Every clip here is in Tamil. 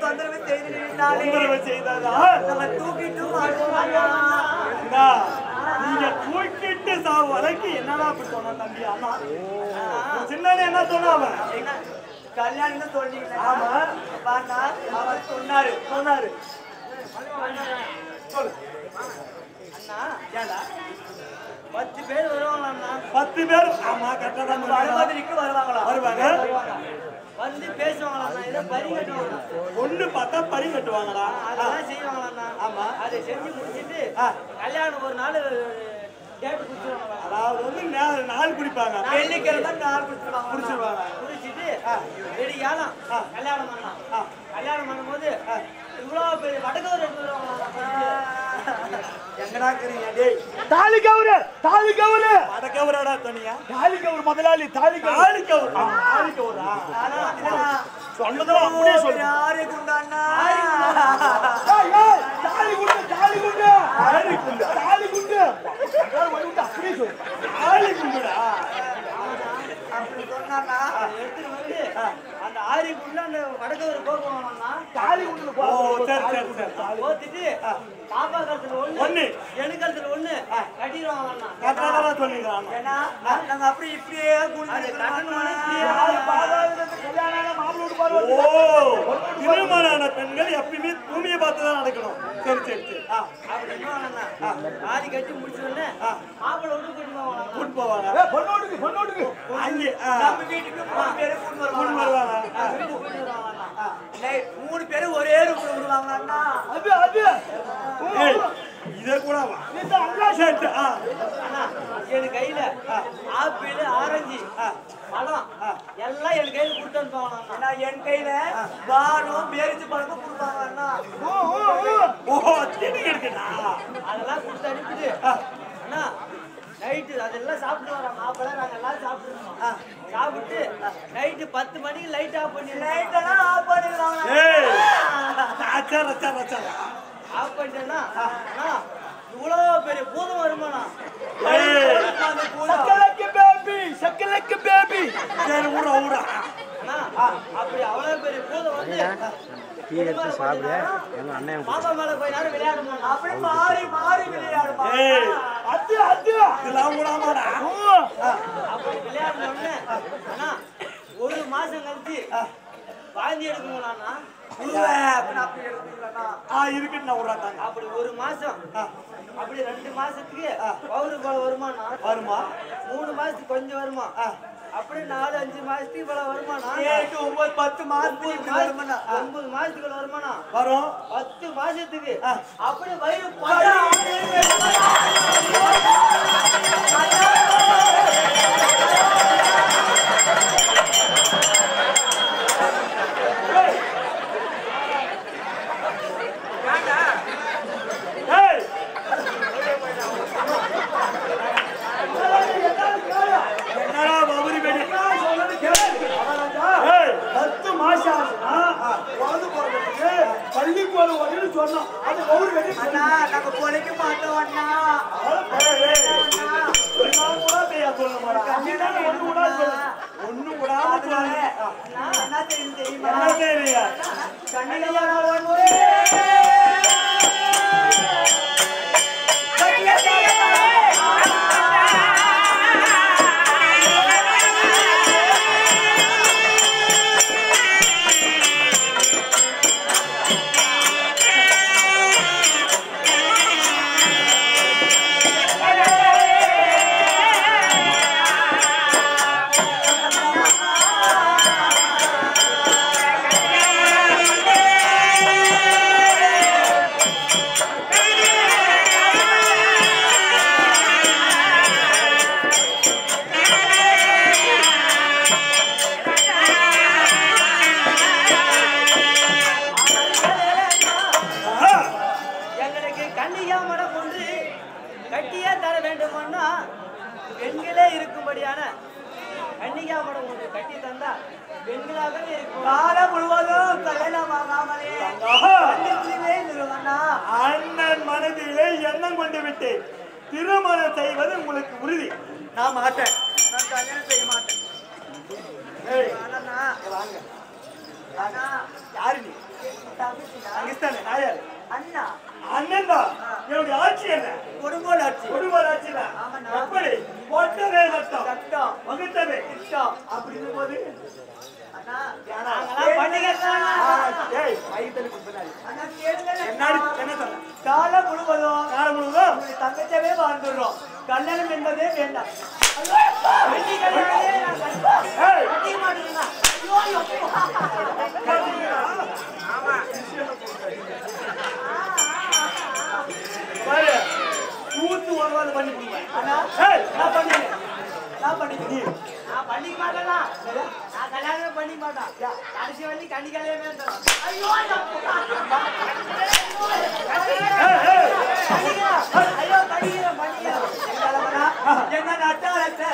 தொந்தரவு செய்து நின்றாலே தொந்தரவு செய்ததா நம்ம தூக்கிட்டு மாட்டோம் அண்ணா, நீங்க தூக்கிட்டு சாவு வரைக்கும் என்னடா அப்படி சொன்ன தம்பி அண்ணா சின்ன என்ன சொன்ன அவன் என்ன கல்யாணம் தான் சொல்றீங்களா ஆமா. பார்த்தா அவர் சொன்னாரு சொன்னாரு அண்ணா ஏடா பத்து பேர் வருவாங்களா அண்ணா பத்து பேர் ஆமா கரெக்டா தான் சொன்னாங்க. வடமதுரைக்கு வருவாங்களா வருவாங்க. வந்து பேசுவாங்களா அண்ணா ஏதோ பறி கட்டுவாங்களா ஒண்ணு பார்த்தா பறி கட்டுவாங்கடா அதெல்லாம் செய்வாங்களா அண்ணா ஆமா. அதை செஞ்சு முடிச்சிட்டு ஆ. கல்யாணம் ஒரு நாள் டேட் குடிச்சிருவாங்களா அதாவது வந்து நே- நாள் குடிப்பாங்க வெள்ளிக்கிழமை நாள் குடிச்சிருவாங்க குடிச்சிருவாங்க. குடிச்சிட்டு வெடி ஏலம் கல்யாணம் பண்ணலாம் ஆ. கல்யாணம் பண்ணும்போது இவ்வளோ பெரிய வடகவர் எடுத்து வருவாங்களா எங்கடா இருக்கிறீங்க டேய் தாலி கவுரு தாலி கவுரு வடக்கவராடா தனியா தாலி கவுரு முதலாளி தாலி கவுரு தாலிக்கவர் தாலிக்கவரா சொன்னதெல்லாம் அப்படியே சொல்லு யாரு குண்டாண்ணா ஏய், ஏய், தாலி குண்டு தாலி குண்டு தாலி குண்டு தாலி குண்டு எல்லாரும் வந்து விட்டு அப்படியே சொல்லு தாலிக்குண்டா அப்படி சொன்னாண்ணா எடுத்துட்டு வந்து அந்த ஆரிக்குள்ள அந்த வடகவர் போக்குவாங்கண்ணா தாலி குண்டுல ஓ போ சரி சரி சரி போத்திட்டு பாப்பா கழுத்துல ஒண்ணு ஒண்ணு. எனு கழுத்துல ஒண்ணு கட்டிடுவாங்கண்ணா கரெக்டா தான் சொல்லிக்கிறான் ஏன்னா நாங்க அப்படி இப்படியே அது கட்டணும்னா இப்படியே யாரு பாதாளத்துல கல்யாணம் மாப்பிள்ளை வீட்டு பாரு ஓ திருமணமான பெண்கள் எப்பயுமே பூமியை பார்த்து தான் நடக்கணும் சரி சரி சரி ஆ அப்படி என்ன பண்ணா ஆதி கட்டி முடிச்ச உடனே மாப்பிள்ளை விட்டு கூட்டிட்டு போவாங்க கூட்டு போவாங்க ஏய், பொண்ணோட்டுக்கு பொண்ணோட்டுக்கு அங்கே ஆ, நம்ம வீட்டுக்கு மூணு பேரு கூட்டு கூட்டு வருவாங்க வருவாங்க ஆ, வீட்டுக்கு கூட்டிட்டு வருவாங்கண்ணா டேய், மூணு பேரும் ஒரே ரூம்ல விடுவாங்கண்ணா அது அது ஏய் இதை கூட வா இந்த அல்லா சரி ஆ அண்ணா என் கையில ஆப்பிள் ஆரஞ்சு பழம் எல்லாம் என் கையில கொடுத்து அனுப்புவாங்கண்ணா என் கையில பானம் பேரிச்சு பழக்கம் கொடுப்பாங்க அண்ணா ஓ ஓ ஓ ஓ திணி இருக்குடா அதெல்லாம் கொடுத்து அனுப்பிட்டு அண்ணா நைட்டு அதெல்லாம் சாப்பிட்டு வரோம் மாப்பிள்ள நாங்க எல்லாம் சாப்பிட்டுருந்தோம் சாப்பிட்டு நைட்டு பத்து மணிக்கு லைட் ஆஃப் பண்ணி லைட் எல்லாம் ஆஃப் பண்ணிடலாம் ஏய் அச்சார அச்சார அச்சார ஆஃப் பண்ணிட்டேன்னா அண்ணா இவ்வளோ பெரிய பூதம் வருமாண்ணா ஏய். அந்த பூதம் சக்கலக்கு பேபி சக்கலக்கு பேபி சரி ஊரா ஊரா அண்ணா அப்படி அவ்வளோ பெரிய பூதம் வந்து டீ எடுத்து சாப்பிடு எங்க அண்ணன் பாப்பா மேல போய் நேரம் விளையாடுமா அப்படி மாறி மாறி விளையாடுமா ஏய் அது அது இதெல்லாம் கூடாமாடா அப்படி விளையாடின உடனே அண்ணா ஒரு மாசம் கழிச்சு வாந்தி எடுக்கணும்னா அப்படி எடுக்கணும்னா ஆ இருக்குன்னு நான் விடுறாங்க அப்படி ஒரு மாசம் அப்படி ரெண்டு மாசத்துக்கு பவுரு இவ்வளவு வருமானா வருமா மூணு மாசத்துக்கு கொஞ்சம் வருமா அப்படி நாலு அஞ்சு மாசத்துக்கு இவ்வளவு வருமானா எட்டு ஒன்பது பத்து மாசத்துக்கு வருமானா ஒன்பது மாசத்துக்கு இவ்வளவு வருமானா வரும் பத்து மாசத்துக்கு அப்படி வயிறு பட்டா ஏய் என்னடா பவுரி பெணி ஏய் பத்து மாசம் ஆச்சுன்னா குழந்தை பிறக்கிறதுக்கு பள்ளிக்கூடம் வரணும்னு சொன்னோம் அது ஒவ்வொரு வெளியே அண்ணா நாங்க பொழைக்க மாட்டோம் அண்ணா நான் கூட பேயா சொல்ல மாட்டேன் ஒண்ணு கூட சொல்ல ஒண்ணு கூடாம சொல்லுங்க அண்ணா, என்ன தெரியும் தெரியுமா என்ன செய்றீங்க கண்ணிலையா ஒன்று ஆ, எங்களுக்கு கன்னியா மடம் ஒன்று கட்டியே தர வேண்டுமானா பெண்களே இருக்கும்படியான கன்னிகா மடம் ஒன்று கட்டி தந்தா பெண்களாகவே இருக்கும் காலம் முழுவதும் கல்யாணம் ஆகாமலே ஆஹா. கன்னிக்குள்ளே இருந்துருவானா அண்ணன் மனதிலே எண்ணம் கொண்டு விட்டேன் திருமணம் செய்வது உங்களுக்கு உறுதி நான் மாட்டேன் நான் கல்யாணம் செய்ய மாட்டேன் ஏய், ஆனா வாங்க அண்ணா யாரு நீ தங்கச்சிடா. அங்கிஸ்தானே நான் யாரு அண்ணா அண்ணன் தான் என்னுடைய ஆட்சி என்ன கொடுங்கோல் ஆட்சி குடும்ப ஆட்சி தான் ஆமாண்ணா. எப்படி போட்டதே சட்டம் சட்டம் வகுத்ததே திட்டம் அப்படின்னு போது அண்ணா யாரா? நாங்கெல்லாம் பண்டிகைதான். ஆ, ஏய், மைத்தலி கும்பிடாதே. அண்ணா கேளுங்க என்னடி என்ன சொல்ல காலம் முழுவதும் காலம் முழுவதும் உங்களுடைய தங்கச்சவே வாழ்ந்துடுறோம் கல்யாணம் என்பதே வேண்டாம் வெள்ளி கல்யாணமே நான் கண்டிப்பா ஏய், கட்டிக்க மாட்டேங்கண்ணா. ஐயோ, ஐயோ. பாரு கூத்து ஒருவாது பண்ணி கொடுப்பேன் அண்ணா ஏய், நான் பண்ணிக்கிறேன். நான் பண்ணிக்கிறேன். நான் பண்ணிக்க மாட்டேனா? நான் கல்யாணமே பண்ணிக்க மாட்டேன். கடைசி வரைக்கும் கன்னி கல்யாணமே தரோம். ஐயோ, ஐயோ. ஏய், ஏய், பண்ணிக்கிறேன். ஐயோ, பண்ணிக்கிறேன், பண்ணிக்கிறேன். எங்க தலைவரா? எங்க நட்டாரத்தை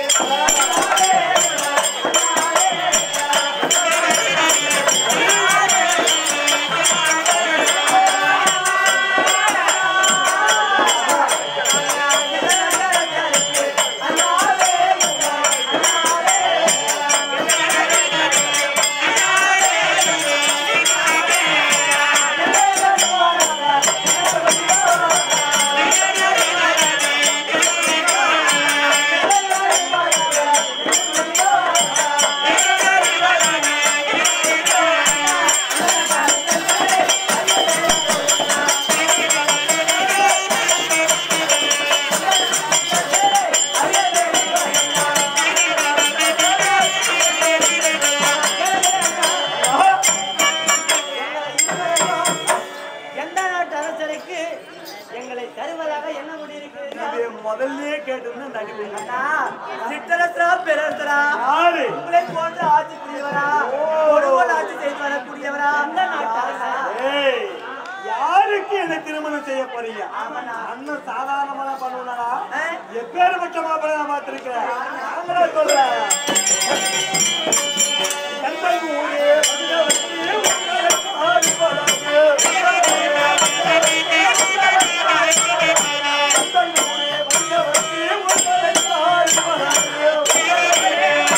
எந்த நாட்டு அரசருக்கு எங்களை தருவதாக என்ன முடியிருக்கிறது இது முதல்லயே கேட்டிருந்தா நடிப்பேன் அண்ணா, சிற்றரசரா பெரரசரா யாரு உங்களை போன்ற ஆட்சி புரியவரா கொடுங்கோல் ஆட்சி செய்து வரக்கூடியவரா அந்த நாட்டு அரசா ஏய், யாருக்கு என்ன திருமணம் செய்ய போறீங்க ஆமாண்ணா. அண்ணன் சாதாரணமா பண்ணுவாரா ஆ? எப்பேற்பட்ட மாப்பிள்ளை நான் பார்த்திருக்கிறேன் நாங்களே சொல்றேன் தந்தை ஊரே வந்தவர்களே, உங்களுக்கு ஆடி வளர்ந்து. தந்தை ஊரே வந்தவர்களே, உங்களுக்கு ஆடி வளர்ந்து.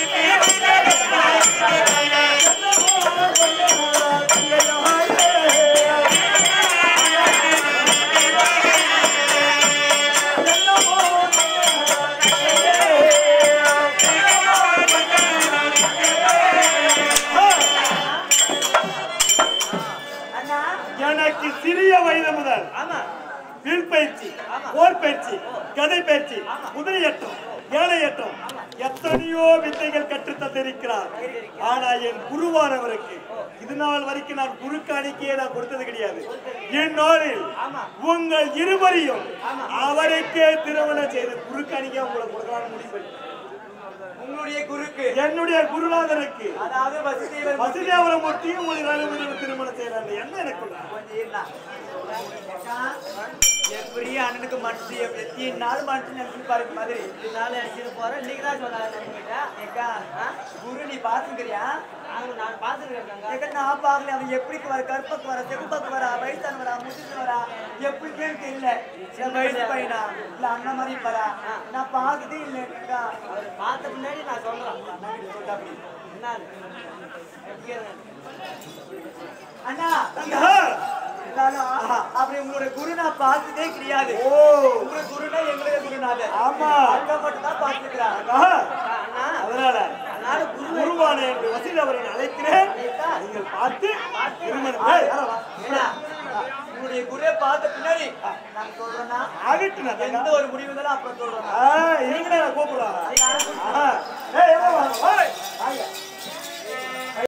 அண்ணா எனக்கு சிறிய வயது முதல் ஆமா வில் பயிற்சி ஆமா. போர் பயிற்சி கதை பயிற்சி ஆமா. குதிரையேற்றம் ஏழையேற்றம் எத்தனையோ வித்தைகள் கற்றுத் தந்திருக்கிறார் ஆனா என் குருவானவருக்கு இது நாள் வரைக்கும் நான் குரு காணிக்கையே நான் கொடுத்தது கிடையாது இந்நாளில் ஆமா. உங்கள் இருவரையும் ஆமா. அவருக்கே திருமணம் செய்து குரு காணிக்கையா உங்களை கொடுக்கலாம்னு முடிவு பண்ணி. உங்களுடைய குருக்கு என்னுடைய குருநாதருக்கு அதாவது வசுதேவர் வசுதேவரமூர்த்தியும் உங்களை அனுமதி திருமணம் செய்யறாங்க என்ன எனக்கு கொஞ்சம் இருண்ணா. அக்கா, என் பெரிய அண்ணனுக்கு மனசு எத்தி நாள் மனசு நினைச்சு பாருங்க மாதிரி இதனால நினைச்சிட்டு போறேன் இன்னைக்கு தான் சொன்னாங்க நம்மகிட்ட ஏக்கா ஆ, குரு நீ பாத்துக்கிறியா நான் பாத்துக்கிறேன் ஏக்கா நான் பாக்கல அவன் எப்படி வர கற்பக்கு வர செகுப்பக்கு வர வயசான வரா முதிர்ந்து வரா எப்படின்னு தெரியல என் வயசு பையனா இல்ல அண்ணன் மாதிரி வரா நான் பாக்குதே இல்லை ஏக்கா அவர் பார்த்த முன்னாடி நான் சொல்றேன் அண்ணன் கிட்ட சொல்லிட்டு அப்படி என்ன எப்படி அண்ணா இருந்தாலும் அப்படி உங்களுடைய குரு நான் பார்த்ததே கிடையாது ஓ உங்க குருனா எங்களுடைய குருநாதர் ஆமா. அங்க மட்டும் தான் பார்த்துக்கிறாங்க ஆஹா. அண்ணா அதனால அதனால குருவை குருவான என்று வசீல் அவரை அழைக்கிறேன் அழைத்தா, நீங்கள் பார்த்து திருமணம் ஆ, ஏய், ஏன்னா, உங்களுடைய குருவை பார்த்த பின்னாடி நாங்க சொல்றோம்னா ஆகட்டும் நான் எந்த தங்க. ஒரு முடிவு இருந்தாலும் அப்புறம் சொல்றோம் ஆ, இருங்கடா, நான் கூப்பிடுறேன். அதுக்காக ஆஹா. ஏய், எவ்வளவு வாங்க? வாங்க. வாங்க.